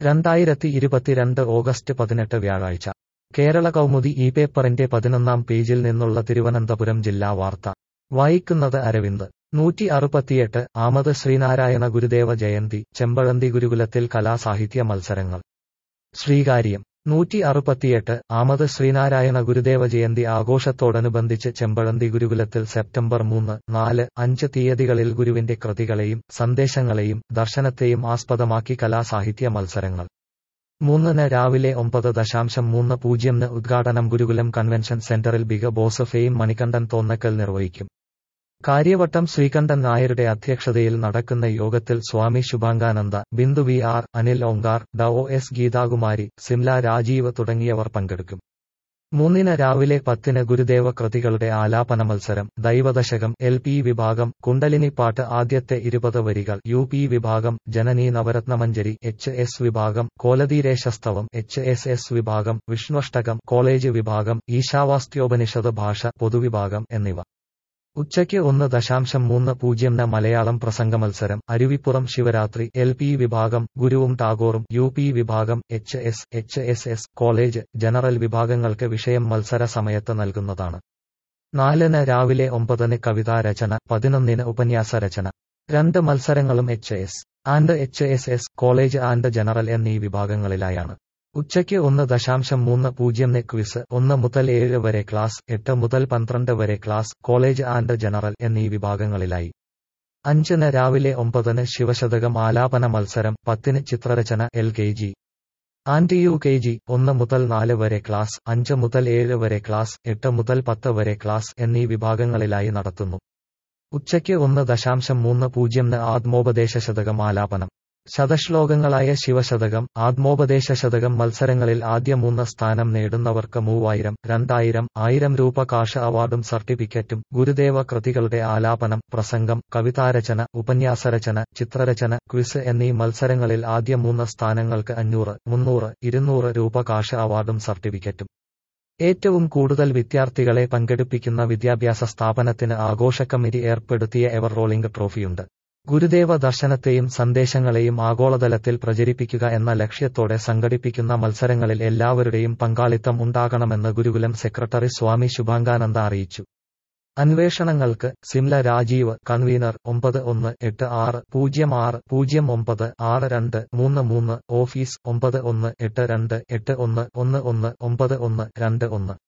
രണ്ടായിരത്തി ഇരുപത്തിരണ്ട് ഓഗസ്റ്റ് പതിനെട്ട് വ്യാഴാഴ്ച കേരള കൗമുദി ഈ പേപ്പറിന്റെ പതിനൊന്നാം പേജിൽ നിന്നുള്ള തിരുവനന്തപുരം ജില്ലാ വാർത്ത വായിക്കുന്നത് അരവിന്ദ് നൂറ്റി അറുപത്തിയെട്ട് ആമത് ശ്രീനാരായണ ഗുരുദേവ ജയന്തി ചെമ്പഴന്തി ഗുരുകുലത്തിൽ കലാസാഹിത്യ മത്സരങ്ങൾ ശ്രീകാര്യം നൂറ്റി അറുപത്തിയെട്ട് ആമത് ശ്രീനാരായണ ഗുരുദേവ ജയന്തി ആഘോഷത്തോടനുബന്ധിച്ച് ചെമ്പഴന്തി ഗുരുകുലത്തിൽ സെപ്റ്റംബർ മൂന്ന് നാല് അഞ്ച് തീയതികളിൽ ഗുരുവിന്റെ കൃതികളെയും സന്ദേശങ്ങളെയും ദർശനത്തെയും ആസ്പദമാക്കി കലാസാഹിത്യ മത്സരങ്ങൾ മൂന്നിന് രാവിലെ ഒമ്പത് ദശാംശം മൂന്ന് പൂജ്യംന് ഉദ്ഘാടനം ഗുരുകുലം കൺവെൻഷൻ സെന്ററിൽ Bigg Boss fame Manikandan Thonnakkal നിർവഹിക്കും കാര്യവട്ടം ശ്രീകണ്ഠൻ നായരുടെ അധ്യക്ഷതയിൽ നടക്കുന്ന യോഗത്തിൽ സ്വാമി ശുഭാംഗാനന്ദ ബിന്ദു വി ആർ അനിൽ ഓങ്കാർ ഡ ഒ എസ് ഗീതാകുമാരി സിംല രാജീവ് തുടങ്ങിയവർ പങ്കെടുക്കും മൂന്നിന് രാവിലെ പത്തിന് ഗുരുദേവ കൃതികളുടെ ആലാപന മത്സരം ദൈവദശകം എൽ പി വിഭാഗം കുണ്ടലിനിപ്പാട്ട് ആദ്യത്തെ ഇരുപത് വരികൾ യു പി വിഭാഗം ജനനീ നവരത്നമഞ്ജരി എച്ച് എസ് വിഭാഗം കോലതീരേശസ്തവം എച്ച് എസ് എസ് വിഭാഗം വിഷ്ണുഷ്ടകം കോളേജ് വിഭാഗം ഈശാവാസ്ത്യോപനിഷത് ഭാഷ പൊതുവിഭാഗം എന്നിവ ഉച്ചയ്ക്ക് ഒന്ന് ദശാംശം മൂന്ന് പൂജ്യംന മലയാളം പ്രസംഗ മത്സരം അരുവിപ്പുറം ശിവരാത്രി എൽ പി വിഭാഗം ഗുരുവും ടാഗോറും യു പി വിഭാഗം H S H S S college general വിഭാഗങ്ങൾക്ക് വിഷയം മത്സര സമയത്ത് നൽകുന്നതാണ് നാലിന് രാവിലെ ഒമ്പതിന് കവിതാ രചന പതിനൊന്നിന് ഉപന്യാസ രചന രണ്ട് മത്സരങ്ങളും H S and H S S college and general എന്നീ വിഭാഗങ്ങളിലായാണ് ഉച്ചയ്ക്ക് ഒന്ന് ദശാംശം മൂന്ന് പൂജ്യംന് ക്വിസ് ഒന്ന് മുതൽ ഏഴ് വരെ ക്ലാസ് എട്ട് മുതൽ പന്ത്രണ്ട് വരെ ക്ലാസ് കോളേജ് ആൻഡ് ജനറൽ എന്നീ വിഭാഗങ്ങളിലായി അഞ്ചിന് രാവിലെ ഒമ്പതിന് ശിവശതകം ആലാപന മത്സരം പത്തിന് ചിത്രരചന L K G and U K G ഒന്ന് മുതൽ നാല് വരെ ക്ലാസ് അഞ്ച് മുതൽ ഏഴ് വരെ ക്ലാസ് എട്ട് മുതൽ പത്ത് വരെ ക്ലാസ് എന്നീ വിഭാഗങ്ങളിലായി നടത്തുന്നു ഉച്ചയ്ക്ക് ഒന്ന് ദശാംശം മൂന്ന് പൂജ്യംന് ആത്മോപദേശ ശതകം ആലാപനം ശതശ്ലോകങ്ങളായ ശിവശതകം ആത്മോപദേശ ശതകം മത്സരങ്ങളിൽ ആദ്യ മൂന്ന് സ്ഥാനം നേടുന്നവർക്ക് മൂവായിരം രണ്ടായിരം ആയിരം രൂപ കാഷ് അവാർഡും സർട്ടിഫിക്കറ്റും ഗുരുദേവ കൃതികളുടെ ആലാപനം പ്രസംഗം കവിതാരചന ഉപന്യാസരചന ചിത്രരചന ക്വിസ് എന്നീ മത്സരങ്ങളിൽ ആദ്യ മൂന്ന് സ്ഥാനങ്ങൾക്ക് അഞ്ഞൂറ് മുന്നൂറ് ഇരുന്നൂറ് രൂപ കാഷ് അവാർഡും സർട്ടിഫിക്കറ്റും ഏറ്റവും കൂടുതൽ വിദ്യാർത്ഥികളെ പങ്കെടുപ്പിക്കുന്ന വിദ്യാഭ്യാസ സ്ഥാപനത്തിന് ആഘോഷ കമ്മിറ്റി ഏർപ്പെടുത്തിയ എവർ റോളിംഗ് ട്രോഫിയുണ്ട് ഗുരുദേവ ദർശനത്തെയും സന്ദേശങ്ങളെയും ആഗോളതലത്തിൽ പ്രചരിപ്പിക്കുക എന്ന ലക്ഷ്യത്തോടെ സംഘടിപ്പിക്കുന്ന മത്സരങ്ങളിൽ എല്ലാവരുടെയും പങ്കാളിത്തം ഉണ്ടാകണമെന്ന് ഗുരുകുലം സെക്രട്ടറി സ്വാമി ശുഭാംഗാനന്ദ അറിയിച്ചു അന്വേഷണങ്ങൾക്ക് സിംല രാജീവ് കൺവീനർ ഒമ്പത് ഒന്ന് എട്ട് ആറ് പൂജ്യം ആറ് പൂജ്യം ഒമ്പത് ആറ് രണ്ട് മൂന്ന് മൂന്ന് ഓഫീസ് ഒമ്പത് ഒന്ന് എട്ട് രണ്ട് എട്ട് ഒന്ന് ഒന്ന് ഒന്ന് ഒമ്പത് ഒന്ന് രണ്ട് ഒന്ന്